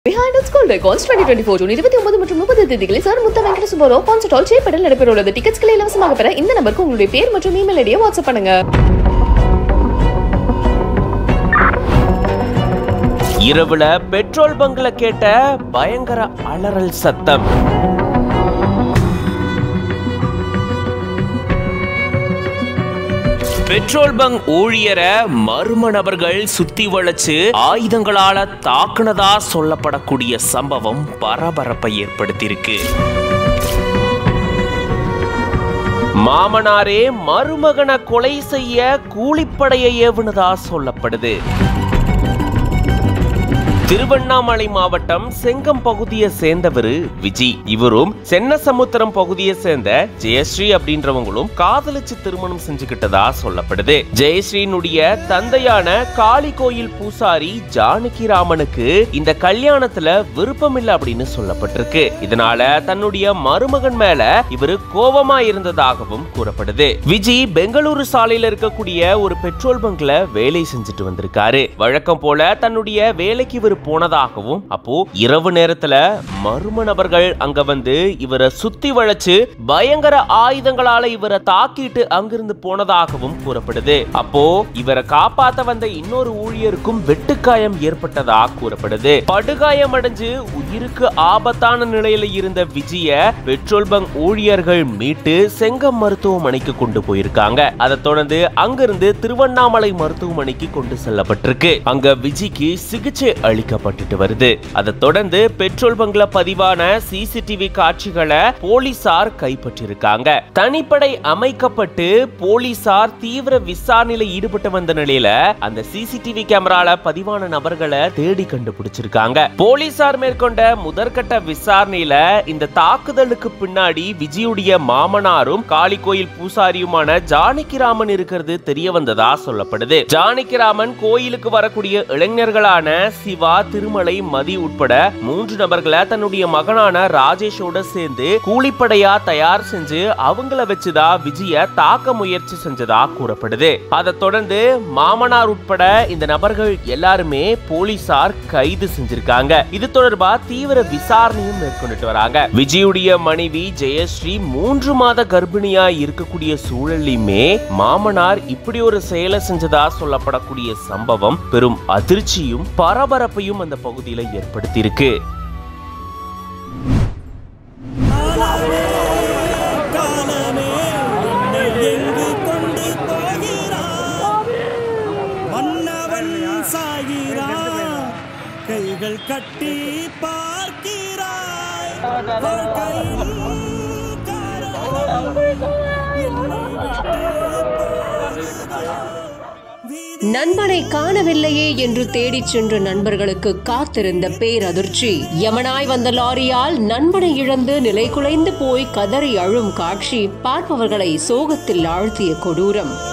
Behind its Gold Icons 2024 June இருபத்தி ஒன்பது மற்றும் முப்பது தேதிகளில் sir Mutha Venkata Subbarao concert hall சேப்படல் நடைபெற உள்ளது டிக்கெட்ஸ்களை இலவசமாக பெற இந்த நம்பருக்கு உங்களுடைய பேர் மற்றும் இமெயில் ஐடியை வாட்ஸ்அப் பண்ணுங்க இரவுல பெட்ரோல் பங்க்ல கேட்ட பயங்கர அலறல் சத்தம் பெட்ரோல் பங்க் ஊழியரை மர்ம நபர்கள் சுத்தி வளைச்சு ஆயுதங்களால தாக்குனதா சொல்லப்படக்கூடிய சம்பவம் பரபரப்பை ஏற்படுத்தியிருக்கு மாமனாரே மருமகனை கொலை செய்ய கூலிப்படையை ஏவுனதா சொல்லப்படுது திருவண்ணாமலை மாவட்டம் செங்கம் பகுதியை சேர்ந்தவர் விஜி இவரும் சென்னசமுத்திரம் பகுதியை சேர்ந்த ஜெயஸ்ரீ அப்படின்றவங்களும் காதலிச்சு திருமணம் செஞ்சுக்கிட்டதா சொல்லப்படுது ஜெயஸ்ரீனுடைய தந்தையான காளி கோயில் பூசாரி ஜானகி ராமனுக்கு இந்த கல்யாணத்துல விருப்பம் இல்லை அப்படின்னு சொல்லப்பட்டிருக்கு இதனால தன்னுடைய மருமகன் மேல இவரு கோபமா இருந்ததாகவும் கூறப்படுது விஜி பெங்களூரு சாலையில இருக்கக்கூடிய ஒரு பெட்ரோல் பங்க்ல வேலை செஞ்சுட்டு வந்திருக்காரு வழக்கம் போல தன்னுடைய வேலைக்கு இவர் போனதாகவும் அப்போ இரவு நேரத்துல மர்ம நபர்கள் அங்க வந்து இவரை சுத்தி வளைச்சு பயங்கர ஆயுதங்களால இவரை தாக்கிட்டு அங்கிருந்து போனதாகவும் கூறப்படுது அப்போ இவரை காப்பாத்த வந்த இன்னொரு ஊழியருக்கும் வெட்டுக்காயம் ஏற்பட்டதா கூறப்படுது படுகாயம் அடைஞ்சு உயிருக்கு ஆபத்தான நிலையில இருந்த விஜய பெட்ரோல் பங்க் ஊழியர்கள் மீட்டு செங்கம் மருத்துவமனைக்கு கொண்டு போயிருக்காங்க அதை தொடர்ந்து அங்கிருந்து திருவண்ணாமலை மருத்துவமனைக்கு கொண்டு செல்லப்பட்டிருக்கு அங்க விஜிக்கு சிகிச்சை அளிக்கப்பட்டுட்டு வருது அதை தொடர்ந்து பெட்ரோல் பங்க்ல பதிவான சிசிடிவி காட்சிகளை போலீசார் கைப்பற்றிருக்காங்க தனிப்படை அமைக்கப்பட்டு போலீசார் தீவிர விசாரணையில ஈடுபட்டு வந்த நிலையில அந்த சிசிடிவி கேமரால பதிவான நபர்களை தேடி கண்டுபிடிச்சிருக்காங்க போலீசார் மேற்கொண்ட முதற்கட்ட விசாரணையில இந்த தாக்குதலுக்கு பின்னாடி விஜயுடைய மாமனாரும் காளி கோயில் பூசாரியுமான ஜானகிராமன் இருக்கிறது தெரிய வந்ததா சொல்லப்படுது ஜானகிராமன் கோயிலுக்கு வரக்கூடிய இளைஞர்களான சிவா திருமலை மதி உட்பட மூன்று நபர்களை தன்னுடைய மகனான ராஜேஷோட சேர்ந்து கூலிப்படையா தயார் செஞ்சு அவங்கள வச்சுதான் விஜய தாக்க முயற்சி செஞ்சதா கூறப்படுது அதை தொடர்ந்து மாமனார் உட்பட இந்த நபர்கள் எல்லாருமே போலீசார் கைது செஞ்சிருக்காங்க இது தொடர்பா தீவிர விசாரணையும் மேற்கொண்டுட்டு வராங்க விஜயுடைய மனைவி ஜெயஸ்ரீ மூன்று மாத கர்ப்பிணியா இருக்கக்கூடிய சூழலையுமே மாமனார் இப்படி ஒரு செயலை செஞ்சதா சொல்லப்படக்கூடிய சம்பவம் பெரும் அதிர்ச்சியும் பரபரப்பையும் அந்த பகுதியில ஏற்படுத்தியிருக்கு காலமே உன்னை எங்கு கொண்டு போகிறான் மன்னவன் சாகிறான் கைகள் கட்டி பார்க்கிறாய் வாழ்க்கையின் காரணம் என்னை விட்டு போகிறாய். வீதி நண்பனை காணவில்லையே என்று தேடிச் சென்ற நண்பர்களுக்கு காத்திருந்த பேரதிர்ச்சி யமனாய் வந்த லாரியால் நண்பனை இழந்து நிலை குலைந்து போய் கதறி அழும் காட்சி பார்ப்பவர்களை சோகத்தில் ஆழ்த்திய கொடூரம்